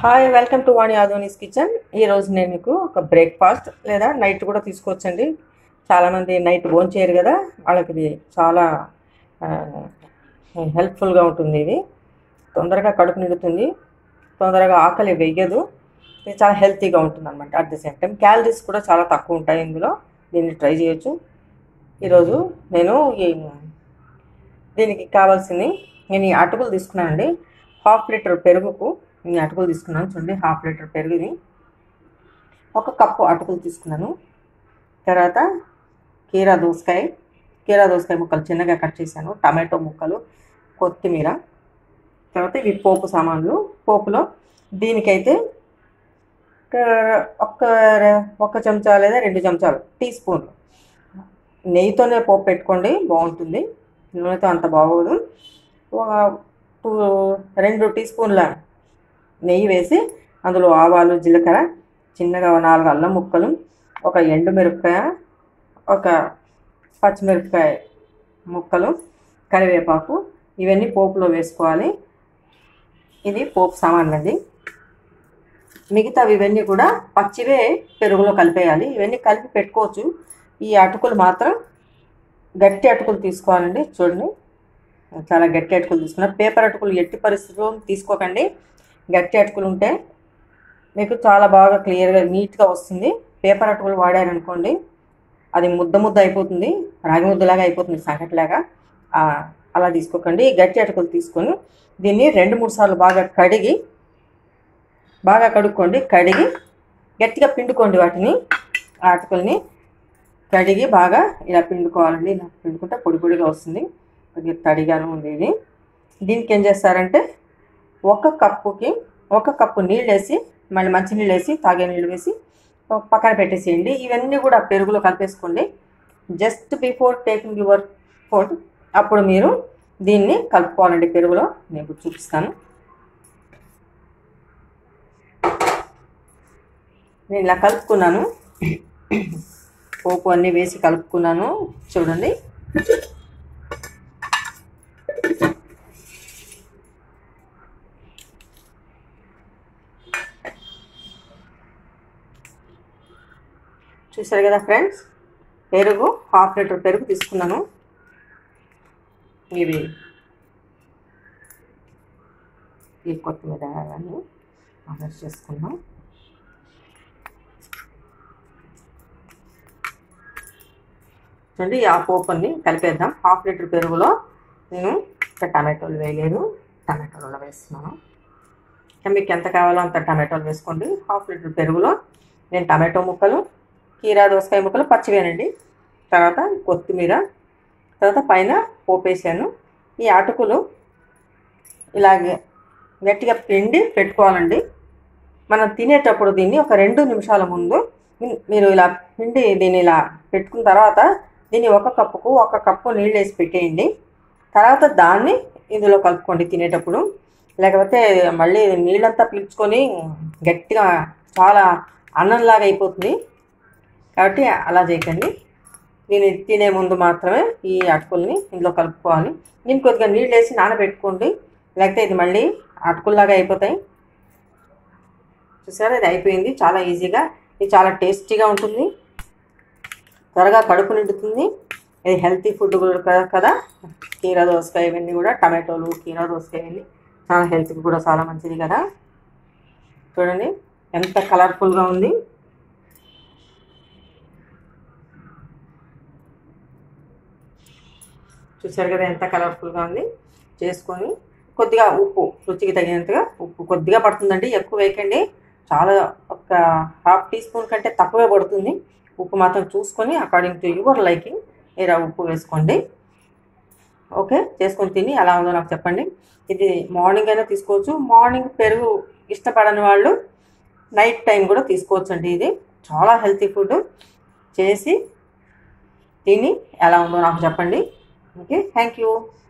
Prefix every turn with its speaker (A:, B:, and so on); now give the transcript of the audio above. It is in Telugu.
A: hi welcome to Vani Adoni's kitchen ఈరోజు నేను మీకు ఒక బ్రేక్ఫాస్ట్ లేదా నైట్ కూడా తీసుకోవచ్చండి చాలామంది నైట్ భోజనం చేయరు కదా వాళ్ళకి ఇది చాలా హెల్ప్ఫుల్గా ఉంటుంది ఇది తొందరగా కడుపు నిండుతుంది తొందరగా ఆకలి వెయ్యదు ఇది చాలా హెల్తీగా ఉంటుంది అనమాట at the same time calories కూడా చాలా తక్కువ ఉంటాయి ఇందులో దీన్ని ట్రై చేయొచ్చు ఈరోజు నేను ఈ దీనికి కావాల్సింది నేను ఈ అటుకులు తీసుకున్నానండి హాఫ్ లీటర్ పెరుగుకు నేను అటుకులు తీసుకున్నాను చూడండి హాఫ్ లీటర్ పెరుగుని ఒక కప్పు అటుకులు తీసుకున్నాను తర్వాత కీరా దోసకాయ కీరా దోసకాయ ముక్కలు చిన్నగా కట్ చేశాను టమాటో ముక్కలు కొత్తిమీర తర్వాత ఇవి పోపు సామాన్లు పోపులో దీనికైతే ఒక్క ఒక్క చెంచా లేదా రెండు చెంచాలు టీ స్పూన్లు నెయ్యితోనే పోపు పెట్టుకోండి బాగుంటుంది నూనెతో అంత బాగోదు టూ రెండు టీ స్పూన్ల నెయ్యి వేసి అందులో ఆవాలు జీలకర్ర చిన్నగా నాలుగు అల్లం ముక్కలు ఒక ఎండుమిరపకాయ ఒక పచ్చిమిరపకాయ ముక్కలు కరివేపాకు ఇవన్నీ పోపులో వేసుకోవాలి ఇది పోపు సామాన్లు అండి మిగతావి ఇవన్నీ కూడా పచ్చివే పెరుగులో కలిపేయాలి ఇవన్నీ కలిపి పెట్టుకోవచ్చు ఈ అటుకులు మాత్రం గట్టి అటుకులు తీసుకోవాలండి చూడండి చాలా గట్టి అటుకులు తీసుకున్నా పేపర్ అటుకులు ఎట్టి పరిస్థితుల్లో తీసుకోకండి గట్టి అటుకులు ఉంటే మీకు చాలా బాగా క్లియర్గా నీట్గా వస్తుంది పేపర్ అటుకులు వాడారనుకోండి అది ముద్ద ముద్ద అయిపోతుంది రాగి ముద్దలాగా అయిపోతుంది సంకటిలాగా అలా తీసుకోకండి గట్టి అటుకులు తీసుకొని దీన్ని రెండు మూడు సార్లు బాగా కడిగి బాగా కడుక్కోండి కడిగి గట్టిగా పిండుకోండి వాటిని ఆ అటుకుల్ని కడిగి బాగా ఇలా పిండుకోవాలండి ఇలా పిండుకుంటే పొడి పొడిగా వస్తుంది కొద్దిగా తడిగాను ఉంది ఇది దీనికి ఏం చేస్తారంటే ఒక కప్పుకి ఒక కప్పు నీళ్ళు వేసి మళ్ళీ మంచి నీళ్ళు వేసి తాగే నీళ్ళు వేసి పక్కన పెట్టేసేయండి ఇవన్నీ కూడా పెరుగులో కలిపేసుకోండి just before taking your food అప్పుడు మీరు దీన్ని కలుపుకోవాలండి పెరుగులో నేను చూపిస్తాను నేను ఇలా కలుపుకున్నాను పోపు అన్నీ వేసి కలుపుకున్నాను చూడండి చూసారు కదా ఫ్రెండ్స్ పెరుగు హాఫ్ లీటర్ పెరుగు తీసుకున్నాను ఇవి ఈ కొత్తిమీర అవన్నీ ఆర్డర్ చేసుకున్నాం చూడండి ఆ పోపుని కలిపేద్దాం హాఫ్ లీటర్ పెరుగులో నేను ఇంకా టమాటోలు వేయలేదు టమాటోలు వేస్తున్నాను ఇంకా మీకు ఎంత కావాలో అంత టమాటోలు వేసుకోండి హాఫ్ లీటర్ పెరుగులో నేను టమాటో ముక్కలు కీరా దోసకాయ ముక్కలు పచ్చివేనండి తర్వాత కొత్తిమీర తర్వాత పైన పోపేసాను ఈ అటుకులు ఇలాగే గట్టిగా పిండి పెట్టుకోవాలండి మనం తినేటప్పుడు దీన్ని ఒక రెండు నిమిషాల ముందు మీరు ఇలా పిండి దీన్ని ఇలా పెట్టుకున్న తర్వాత దీన్ని ఒక కప్పుకు ఒక కప్పు నీళ్ళు వేసి పెట్టేయండి తర్వాత దాన్ని ఇందులో కలుపుకోండి తినేటప్పుడు లేకపోతే మళ్ళీ నీళ్ళంతా పీల్చుకొని గట్టిగా చాలా అన్నంలాగా అయిపోతుంది కాబట్టి అలా చేయకండి దీన్ని తినే ముందు మాత్రమే ఈ అటుకుల్ని ఇందులో కలుపుకోవాలి దీన్ని కొద్దిగా నీళ్ళు వేసి నానబెట్టుకోండి లేకపోతే ఇది మళ్ళీ అటుకుల్లాగా అయిపోతాయి చూసారా ఇది అయిపోయింది చాలా ఈజీగా ఇది చాలా టేస్టీగా ఉంటుంది త్వరగా కడుపు నిండుతుంది ఇది హెల్తీ ఫుడ్ కదా కీరా దోసకాయ ఇవన్నీ కూడా టమాటోలు కీరా దోసకాయ ఇవన్నీ చాలా హెల్త్కి కూడా చాలా మంచిది కదా చూడండి ఎంత కలర్ఫుల్గా ఉంది చూసారు కదా ఎంత కలర్ఫుల్గా ఉంది చేసుకొని కొద్దిగా ఉప్పు రుచికి తగినంతగా ఉప్పు కొద్దిగా పడుతుందండి ఎక్కువ వేయకండి చాలా ఒక హాఫ్ టీ స్పూన్ కంటే తక్కువే పడుతుంది ఉప్పు మాత్రం చూసుకొని అకార్డింగ్ టు యువర్ లైకింగ్ ఇలా ఉప్పు వేసుకోండి ఓకే చేసుకొని తిని ఎలా ఉందో నాకు చెప్పండి ఇది మార్నింగ్ అయినా తీసుకోవచ్చు మార్నింగ్ పెరుగు ఇష్టపడని వాళ్ళు నైట్ టైం కూడా తీసుకోవచ్చు అండి ఇది చాలా హెల్తీ ఫుడ్ చేసి తిని ఎలా ఉందో నాకు చెప్పండి ఓకే థ్యాంక్ యూ